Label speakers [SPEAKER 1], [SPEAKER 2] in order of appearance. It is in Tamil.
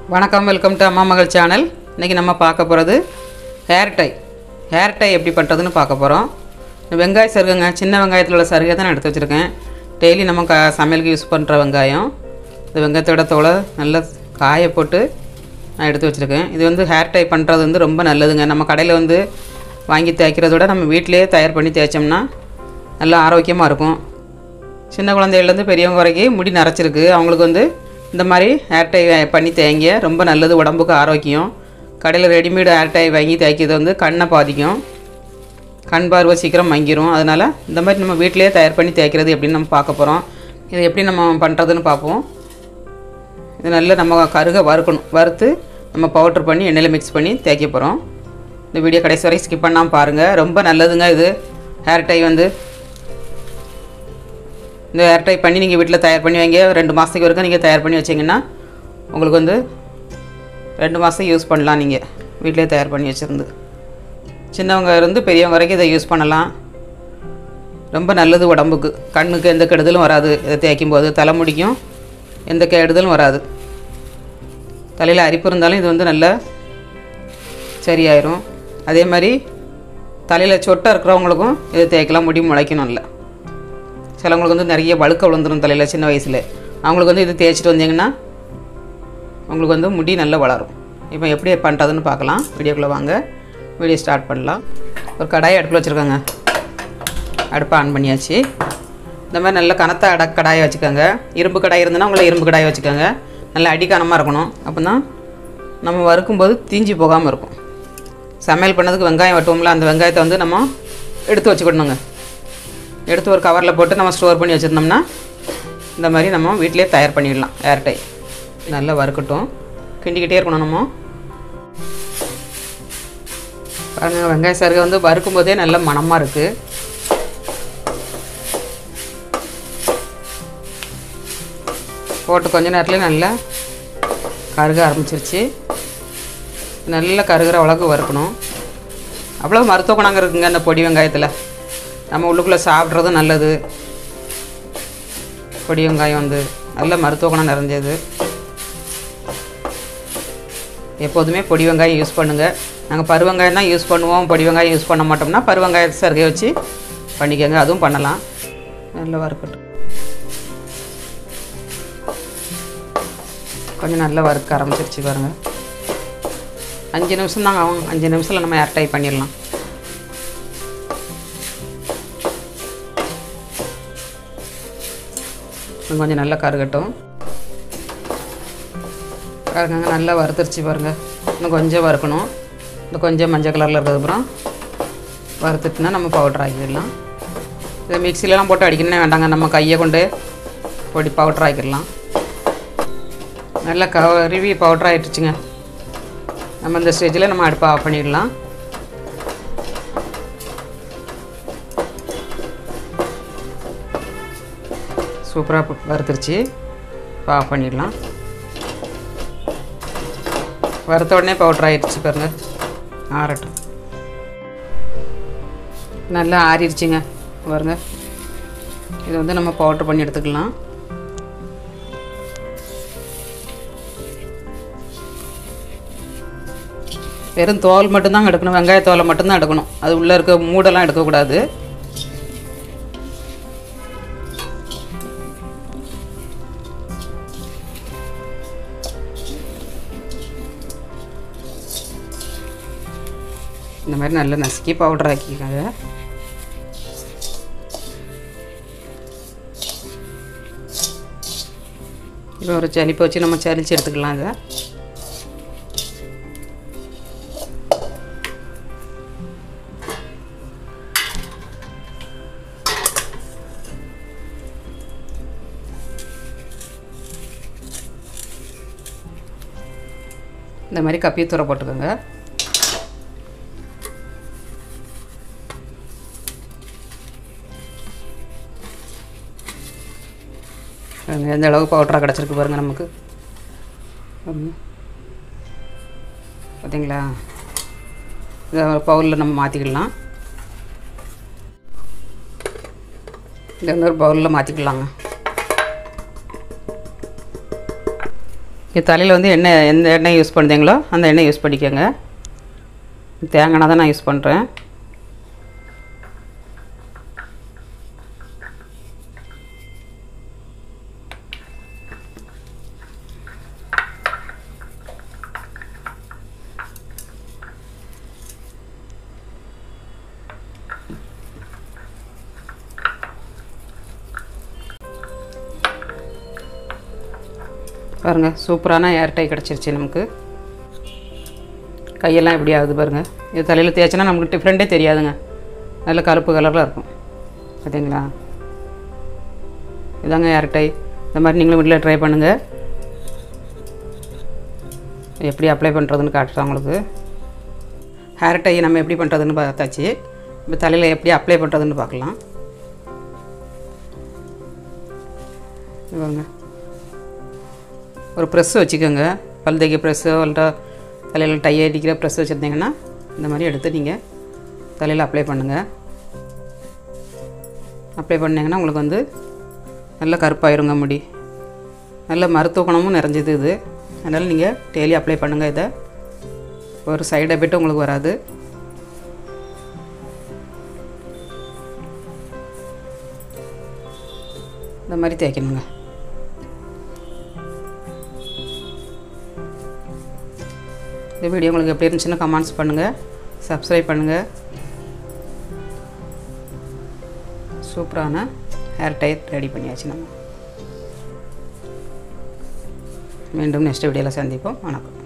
[SPEAKER 1] வணக்கம் வெல்கம் டு அம்மா மகள் சேனல் இன்றைக்கி நம்ம பார்க்க போகிறது ஹேர் டை ஹேர் டை எப்படி பண்ணுறதுன்னு பார்க்க போகிறோம் வெங்காய சருகுங்க சின்ன வெங்காயத்தில் உள்ள சருகை தான் நான் எடுத்து வச்சுருக்கேன் டெய்லி நம்ம க சமையலுக்கு யூஸ் பண்ணுற வெங்காயம் இந்த வெங்காயத்தோட தோலை நல்லா காய போட்டு நான் எடுத்து வச்சுருக்கேன் இது வந்து ஹேர் டை பண்ணுறது வந்து ரொம்ப நல்லதுங்க நம்ம கடையில் வந்து வாங்கி தேய்க்கிறத விட நம்ம வீட்டிலேயே தயார் பண்ணி தேய்ச்சோம்னா நல்லா ஆரோக்கியமாக இருக்கும் சின்ன குழந்தைகள்லேருந்து பெரியவங்க வரைக்கும் முடி நரைச்சிருக்கு அவங்களுக்கு வந்து இந்த மாதிரி ஹேர் டை பண்ணி தேய்ங்க ரொம்ப நல்லது உடம்புக்கு ஆரோக்கியம் கடையில் ரெடிமேடு ஹேர் டை வாங்கி தேய்க்கிறது வந்து கண்ணை பாதிக்கும் கண் பார்வை சீக்கிரம் மங்கிரும் அதனால் இந்த மாதிரி நம்ம வீட்டிலேயே தயார் பண்ணி தேய்க்கிறது எப்படின்னு நம்ம பார்க்க போகிறோம் இது எப்படி நம்ம பண்ணுறதுன்னு பார்ப்போம் இது நல்லா நம்ம கருக வறுக்கணும் வறுத்து நம்ம பவுட்ரு பண்ணி எண்ணெயில் மிக்ஸ் பண்ணி தேய்க்க போகிறோம் இந்த வீடியோ கடைசி வரைக்கும் ஸ்கிப் பண்ணாமல் பாருங்கள் ரொம்ப நல்லதுங்க இது ஹேர் டை வந்து இந்த ஹேர் டை பண்ணி நீங்கள் வீட்டில் தயார் பண்ணி வைங்க ரெண்டு மாதத்துக்கு வரைக்கும் நீங்கள் தயார் பண்ணி வச்சிங்கன்னா உங்களுக்கு வந்து ரெண்டு மாதம் யூஸ் பண்ணலாம் நீங்கள் வீட்டிலே தயார் பண்ணி வச்சுருந்து சின்னவங்க இருந்து பெரியவங்க வரைக்கும் இதை யூஸ் பண்ணலாம் ரொம்ப நல்லது உடம்புக்கு கண்ணுக்கு எந்த கெடுதலும் வராது இதை தேய்க்கும் போது தலைமுடிக்கும் எந்த கெடுதலும் வராது தலையில் அரிப்பு இருந்தாலும் இது வந்து நல்லா சரியாயிரும் அதே மாதிரி தலையில் சொட்டை இருக்கிறவங்களுக்கும் இது தேய்க்கலாம் முடி முளைக்கணும் இல்லை சிலவங்களுக்கு வந்து நிறைய வழுக்க விழுந்துரும் தலையில் சின்ன வயசில் அவங்களுக்கு வந்து இது தேய்ச்சிட்டு வந்தீங்கன்னா உங்களுக்கு வந்து முடி நல்லா வளரும் இப்போ எப்படி பண்ணுறதுன்னு பார்க்கலாம் வீடியோக்குள்ளே வாங்க வீடியோ ஸ்டார்ட் பண்ணலாம் ஒரு கடாயை அடுப்பில் வச்சுருக்காங்க அடுப்பை ஆன் பண்ணியாச்சு இந்த மாதிரி நல்ல கனத்த அட கடாயை வச்சுக்கோங்க இரும்பு கடாய் இருந்ததுன்னா உங்களை இரும்பு கடாயை வச்சுக்கோங்க நல்லா அடிக்கனமாக இருக்கணும் அப்போ தான் நம்ம வறுக்கும்போது தீஞ்சு போகாமல் இருக்கும் சமையல் பண்ணதுக்கு வெங்காயம் வெட்டுவோம்ல அந்த வெங்காயத்தை வந்து நம்ம எடுத்து வச்சுக்கிடணுங்க எடுத்து ஒரு கவரில் போட்டு நம்ம ஸ்டோர் பண்ணி வச்சுருந்தோம்னா இந்த மாதிரி நம்ம வீட்டிலே தயார் பண்ணிடலாம் ஏர்டை நல்லா வறுக்கட்டும் கிண்டிக்கிட்டே இருக்கணும் நம்ம பாருங்கள் வெங்காய சருகை வந்து வறுக்கும் போதே நல்ல மணமாக இருக்குது போட்டு கொஞ்ச நேரத்தில் நல்லா கருக ஆரம்பிச்சிருச்சு நல்லா கருகிற அளவுக்கு வறுக்கணும் அவ்வளோ மருத்துவ குணங்க இருக்குங்க அந்த பொடி வெங்காயத்தில் நம்ம உள்ளுக்குள்ளே சாப்பிட்றது நல்லது பொடி வெங்காயம் வந்து நல்ல மருத்துவ குணம் நிறைஞ்சது எப்போதுமே பொடி வெங்காயம் யூஸ் பண்ணுங்கள் நாங்கள் பரு வெங்காயம் தான் யூஸ் பண்ணுவோம் பொடி வெங்காயம் யூஸ் பண்ண மாட்டோம்னா பரு வெங்காயத்தை சருகை வச்சு பண்ணிக்கோங்க அதுவும் பண்ணலாம் நல்லா வறுக்கட்டும் கொஞ்சம் நல்லா வறுக்க ஆரம்பிச்சிருச்சு பாருங்கள் அஞ்சு நிமிஷம் தாங்க ஆகும் அஞ்சு நிமிஷத்தில் நம்ம ஏர் டை பண்ணிடலாம் இன்னும் கொஞ்சம் நல்லா கருகட்டும் பாருங்க நல்லா வறுத்துருச்சு பாருங்கள் இன்னும் கொஞ்சம் வறுக்கணும் இன்னும் கொஞ்சம் மஞ்சள் கலரில் இருக்கிறதுக்கப்புறம் வறுத்துட்டுனா நம்ம பவுட்ரு ஆக்கிடலாம் இதை மிக்சிலலாம் போட்டு அடிக்கணும்னே வேண்டாங்க நம்ம கையை கொண்டு பொடி பவுட்ரு ஆக்கிடலாம் நல்லா கருவி பவுட்ரு ஆகிட்டுச்சுங்க நம்ம இந்த ஸ்டேஜில் நம்ம அடுப்பை ஆஃப் பண்ணிடலாம் சூப்பராக வறுத்துருச்சு இப்போ ஆஃப் பண்ணிடலாம் வறுத்த உடனே பவுட்ரு ஆகிடுச்சு பாருங்க ஆறட்டும் நல்லா ஆறிடுச்சுங்க பாருங்க இது வந்து நம்ம பவுட்ரு பண்ணி எடுத்துக்கலாம் வெறும் தோல் மட்டும்தான் எடுக்கணும் வெங்காய தோலை மட்டும்தான் எடுக்கணும் அது உள்ளே இருக்க மூடெல்லாம் எடுக்கக்கூடாது இந்த மாதிரி நல்லா நசுக்கி பவுடர் ஆக்கிக்கோங்க இப்போ ஒரு சளிப்பை வச்சு நம்ம சலிச்சு எடுத்துக்கலாம் இதை இந்த மாதிரி கப்பி தூர போட்டுக்கோங்க பாருங்க எந்த அளவுக்கு பவுட்ராக கிடச்சிருக்கு பாருங்கள் நமக்கு பாருங்க. பார்த்தீங்களா இதை ஒரு பவுலில் நம்ம மாற்றிக்கலாம் இதை இன்னொரு பவுலில் மாற்றிக்கலாங்க இங்கே தலையில் வந்து எண்ணெய் எந்த எண்ணெய் யூஸ் பண்ணுறீங்களோ அந்த எண்ணெய் யூஸ் பண்ணிக்கோங்க தேங்காய் எண்ணெய் தான் நான் யூஸ் பண்ணுறேன் பாருங்கள் சூப்பரான ஏர்டை கிடச்சிருச்சு நமக்கு கையெல்லாம் எப்படி ஆகுது பாருங்கள் இது தலையில் தேய்ச்சினா நமக்கு டிஃப்ரெண்ட்டே தெரியாதுங்க நல்ல கருப்பு கலரில் இருக்கும் பார்த்தீங்களா இதாங்க ஏர்டை இந்த மாதிரி நீங்களும் வீட்டில் ட்ரை பண்ணுங்கள் எப்படி அப்ளை பண்ணுறதுன்னு காட்டுறேன் உங்களுக்கு ஹேர் டை நம்ம எப்படி பண்ணுறதுன்னு பார்த்தாச்சு இப்போ தலையில் எப்படி அப்ளை பண்ணுறதுன்னு பார்க்கலாம் இது பாருங்க ஒரு ப்ரெஸ் வச்சுக்கோங்க பல் தைக்க ப்ரெஸ்ஸோ இல்லைட்டா தலையில் டை அடிக்கிற ப்ரெஸ் வச்சுருந்தீங்கன்னா இந்த மாதிரி எடுத்து நீங்கள் தலையில் அப்ளை பண்ணுங்கள் அப்ளை பண்ணிங்கன்னா உங்களுக்கு வந்து நல்ல கருப்பாயிருங்க முடி நல்ல மருத்துவ குணமும் நிறைஞ்சது இது அதனால் நீங்கள் டெய்லி அப்ளை பண்ணுங்கள் இதை ஒரு சைடு எஃபெக்ட் உங்களுக்கு வராது இந்த மாதிரி தேய்க்கணுங்க இந்த வீடியோ உங்களுக்கு எப்படி இருந்துச்சுன்னு கமெண்ட்ஸ் பண்ணுங்கள் சப்ஸ்கிரைப் பண்ணுங்கள் சூப்பரான ஹேர் டைட் ரெடி பண்ணியாச்சு நம்ம மீண்டும் நெக்ஸ்ட் வீடியோவில் சந்திப்போம் வணக்கம்